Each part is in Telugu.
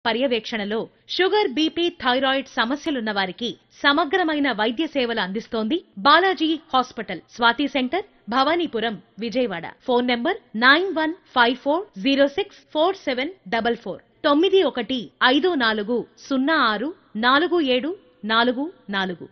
పర్యవేక్షణలో షుగర్ బీపీ థైరాయిడ్ సమస్యలున్న వారికి సమగ్రమైన వైద్య సేవలు అందిస్తోంది Balaji hospital Swati centre Bhavanipuram Vijayawada phone number nine one five four zero six four seven double four తొమ్మిది ఒకటి ఐదు నాలుగు సున్నా ఆరు నాలుగు ఏడు నాలుగు నాలుగు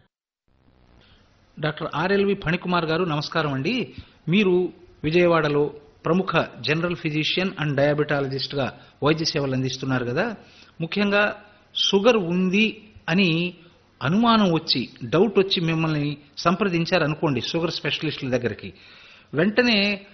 డాక్టర్ ఆర్ఎల్వి ఫణికుమార్ గారు నమస్కారం అండి మీరు విజయవాడలో ప్రముఖ జనరల్ ఫిజిషియన్ అండ్ డయాబెటాలజిస్ట్గా వైద్య సేవలు అందిస్తున్నారు కదా ముఖ్యంగా షుగర్ ఉంది అని అనుమానం వచ్చి డౌట్ వచ్చి మిమ్మల్ని సంప్రదించారు అనుకోండి షుగర్ స్పెషలిస్టుల దగ్గరికి వెంటనే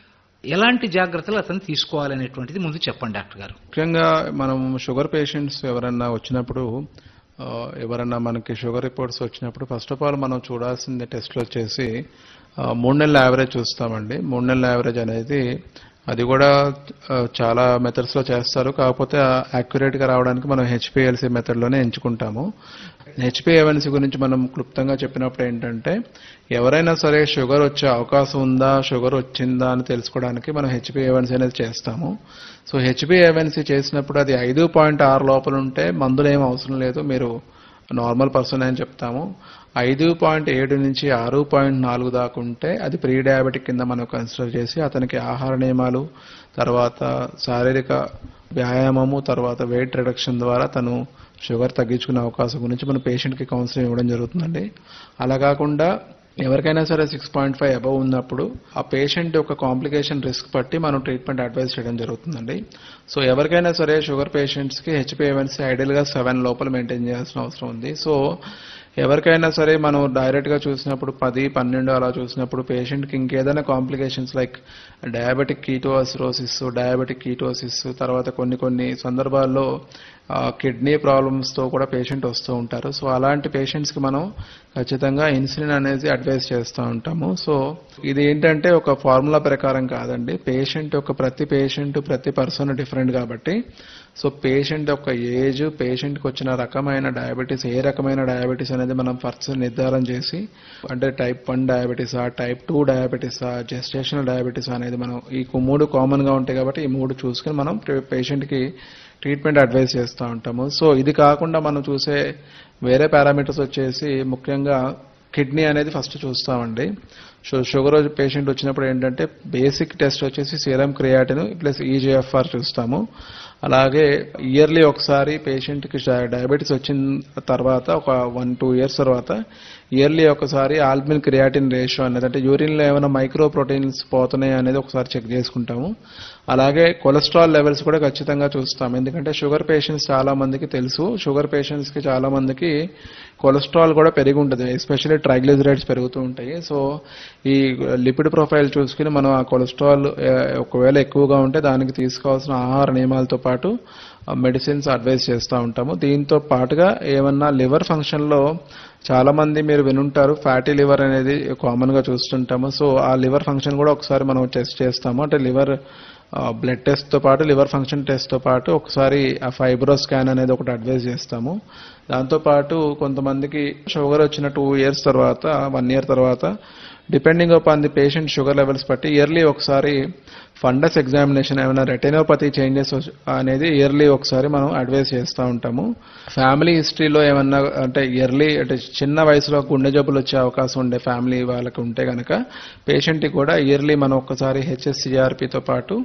ఎలాంటి జాగ్రత్తలు అతను తీసుకోవాలనేటువంటిది ముందు చెప్పండి డాక్టర్ గారు ముఖ్యంగా మనం షుగర్ పేషెంట్స్ ఎవరన్నా వచ్చినప్పుడు ఆ, ఎవరన్నా మనకి షుగర్ రిపోర్ట్స్ వచ్చినప్పుడు ఫస్ట్ ఆఫ్ ఆల్ మనం చూడాల్సింది టెస్ట్లు వచ్చేసి ఆ, మూడు నెలల యావరేజ్ చూస్తామండి మూడు నెలల యావరేజ్ అనేది అది కూడా ఆ, చాలా మెథడ్స్లో చేస్తారు కాకపోతే యాక్యురేట్గా రావడానికి మనం హెచ్పిఎల్సి మెథడ్లోనే ఎంచుకుంటాము హెచ్పిఏవన్సీ గురించి మనం క్లుప్తంగా చెప్పినప్పుడు ఏంటంటే ఎవరైనా సరే షుగర్ వచ్చే అవకాశం ఉందా షుగర్ వచ్చిందా అని తెలుసుకోవడానికి మనం హెచ్పిఏవన్సీ అనేది చేస్తాము సో హెచ్పిఏవన్సీ చేసినప్పుడు అది ఐదు పాయింట్ ఆరు లోపల ఉంటే మందులు ఏం అవసరం లేదు మీరు నార్మల్ పర్సన్ అని చెప్తాము ఐదు పాయింట్ ఏడు నుంచి ఆరు పాయింట్ నాలుగు దాకా ఉంటే అది ప్రీ డయాబెటిక్ కింద మనం కన్సిడర్ చేసి అతనికి ఆహార నియమాలు తర్వాత శారీరక వ్యాయామము తర్వాత వెయిట్ రిడక్షన్ ద్వారా తను షుగర్ తగ్గించుకునే అవకాశం గురించి మన పేషెంట్కి కౌన్సిలింగ్ ఇవ్వడం జరుగుతుందండి అలా కాకుండా ఎవరికైనా సరే సిక్స్ పాయింట్ ఫైవ్ అబవ్ ఉన్నప్పుడు ఆ పేషెంట్ యొక్క కాంప్లికేషన్ రిస్క్ బట్టి మనం ట్రీట్మెంట్ అడ్వైస్ చేయడం జరుగుతుందండి సో ఎవరికైనా సరే షుగర్ పేషెంట్స్కి హెచ్పిఎవన్సీ ఐడియల్గా సెవెన్ లోపల మెయింటైన్ చేయాల్సిన అవసరం ఉంది సో ఎవరికైనా సరే మనం డైరెక్ట్గా చూసినప్పుడు పది పన్నెండు అలా చూసినప్పుడు పేషెంట్కి ఇంకేదైనా complications like diabetic ketoacidosis diabetic ketosis తర్వాత కొన్ని కొన్ని సందర్భాల్లో కిడ్నీ ప్రాబ్లమ్స్తో కూడా పేషెంట్ వస్తూ ఉంటారు సో అలాంటి పేషెంట్స్కి మనం ఖచ్చితంగా ఇన్సులిన్ అనేది అడ్వైస్ చేస్తూ ఉంటాము సో ఇది ఏంటంటే ఒక ఫార్ములా ప్రకారం కాదండి పేషెంట్ యొక్క ప్రతి పేషెంట్ ప్రతి పర్సన్ డిఫరెంట్ కాబట్టి సో పేషెంట్ యొక్క ఏజ్ పేషెంట్కి వచ్చిన రకమైన డయాబెటీస్ ఏ రకమైన డయాబెటీస్ అనేది మనం ఫస్ట్ నిర్ధారణ చేసి అంటే టైప్ వన్ డయాబెటీసా టైప్ టూ డయాబెటీసా జెస్టేషనల్ డయాబెటీస్ అనేది మనం ఈ మూడు కామన్గా ఉంటాయి కాబట్టి ఈ మూడు చూసుకుని మనం పేషెంట్కి ట్రీట్మెంట్ అడ్వైస్ చేస్తూ ఉంటాము సో ఇది కాకుండా మనం చూసే వేరే పారామీటర్స్ వచ్చేసి ముఖ్యంగా కిడ్నీ అనేది ఫస్ట్ చూస్తామండి సో షుగర్ పేషెంట్ వచ్చినప్పుడు ఏంటంటే బేసిక్ టెస్ట్ వచ్చేసి సీరం క్రియాటిన్ ప్లస్ ఈజీఎఫ్ఆర్ చూస్తాము అలాగే ఇయర్లీ ఒకసారి పేషెంట్కి డయాబెటీస్ వచ్చిన తర్వాత ఒక వన్ టూ ఇయర్స్ తర్వాత ఇయర్లీ ఒకసారి ఆల్బిన్ క్రియాటిన్ రేషియో అనేది అంటే యూరిన్లో ఏమైనా మైక్రో ప్రోటీన్స్ పోతున్నాయి అనేది ఒకసారి చెక్ చేసుకుంటాము అలాగే కొలెస్ట్రాల్ లెవెల్స్ కూడా ఖచ్చితంగా చూస్తాం ఎందుకంటే షుగర్ పేషెంట్స్ చాలా మందికి తెలుసు షుగర్ పేషెంట్స్కి చాలా మందికి కొలెస్ట్రాల్ కూడా పెరిగి ఉంటుంది ఎస్పెషల్లీ ట్రైగ్లిజరైడ్స్ పెరుగుతూ ఉంటాయి సో ఈ లిపిడ్ ప్రొఫైల్ చూసుకుని మనం ఆ కొలెస్ట్రాల్ ఆ, ఒకవేళ ఎక్కువగా ఉంటే దానికి తీసుకోవాల్సిన ఆహార నియమాలతో పాటు మెడిసిన్స్ అడ్వైస్ చేస్తూ ఉంటాము దీంతో పాటుగా ఏమన్నా లివర్ ఫంక్షన్లో చాలా మంది మీరు వినుంటారు ఫ్యాటీ లివర్ అనేది కామన్ గా చూస్తుంటాము సో ఆ లివర్ ఫంక్షన్ కూడా ఒకసారి మనం టెస్ట్ చేస్తాము అంటే లివర్ బ్లడ్ టెస్ట్ తో పాటు లివర్ ఫంక్షన్ టెస్ట్ తో పాటు ఒకసారి ఆ ఫైబ్రో స్కాన్ అనేది ఒకటి అడ్వైజ్ చేస్తాము దాంతో పాటు కొంతమందికి షుగర్ వచ్చిన టూ ఇయర్స్ తర్వాత వన్ ఇయర్ తర్వాత depending upon the patient sugar levels బట్టి ఇయర్లీ ఒకసారి ఫండస్ ఎగ్జామినేషన్ ఏమైనా రెటినోపతి చేంజెస్ అనేది ఇయర్లీ ఒకసారి మనం అడ్వైస్ చేస్తూ ఉంటాము ఫ్యామిలీ హిస్టరీలో ఏమన్నా అంటే ఇయర్లీ అంటే చిన్న వయసులో గుండె జబ్బులు వచ్చే అవకాశం ఉండే ఫ్యామిలీ వాళ్ళకి ఉంటే కనుక పేషెంట్కి కూడా ఇయర్లీ మనం ఒక్కసారి హెచ్ఎస్సిఆర్పితో పాటు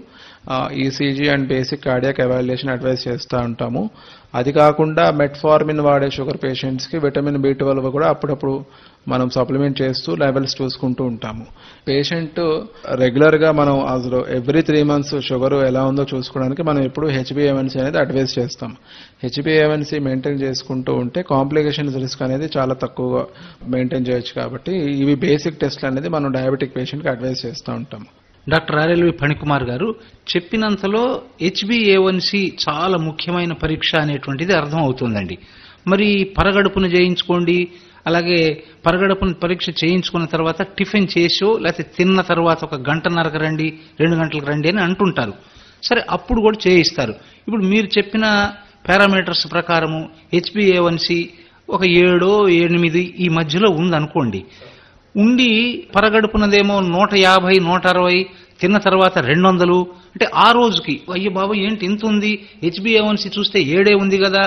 ECG and basic cardiac evaluation advice చేస్తూ ఉంటాము అది కాకుండా మెట్ఫార్మిన్ వాడే షుగర్ పేషెంట్స్కి విటమిన్ బి ట్వెల్వ్ కూడా అప్పుడప్పుడు మనం సప్లిమెంట్ చేస్తూ లెవెల్స్ చూసుకుంటూ ఉంటాము పేషెంట్ రెగ్యులర్గా మనం అసలు ఎవ్రీ త్రీ మంత్స్ షుగర్ ఎలా ఉందో చూసుకోవడానికి మనం ఎప్పుడు హెచ్బిఏవన్సీ అనేది అడ్వైస్ చేస్తాం హెచ్బిఏవన్సీ మెయింటైన్ చేసుకుంటూ ఉంటే కాంప్లికేషన్స్ రిస్క్ అనేది చాలా తక్కువగా మెయింటైన్ చేయొచ్చు కాబట్టి ఇవి బేసిక్ టెస్ట్లు అనేది మనం డయాబెటిక్ పేషెంట్కి అడ్వైస్ చేస్తూ ఉంటాము డాక్టర్ ఆర్ఎల్వి ఫణికుమార్ గారు చెప్పినంతలో హెచ్బిఏవన్సి చాలా ముఖ్యమైన పరీక్ష అనేటువంటిది అర్థం అవుతుందండి మరి పరగడుపును చేయించుకోండి అలాగే పరగడుపును పరీక్ష చేయించుకున్న తర్వాత టిఫిన్ చేసో లేకపోతే తిన్న తర్వాత ఒక గంటన్నరకు రండి రెండు గంటలకు రండి అని అంటుంటారు సరే అప్పుడు కూడా చేయిస్తారు ఇప్పుడు మీరు చెప్పిన పారామీటర్స్ ప్రకారము హెచ్బిఏవన్సి ఒక ఏడో ఎనిమిది ఈ మధ్యలో ఉందనుకోండి ఉండి పరగడుపునదేమో నూట యాభై నూట అరవై తిన్న తర్వాత రెండు వందలు అంటే ఆ రోజుకి అయ్యో బాబు ఏంటి ఇంత ఉంది హెచ్బిఏవన్సి చూస్తే ఏడే ఉంది కదా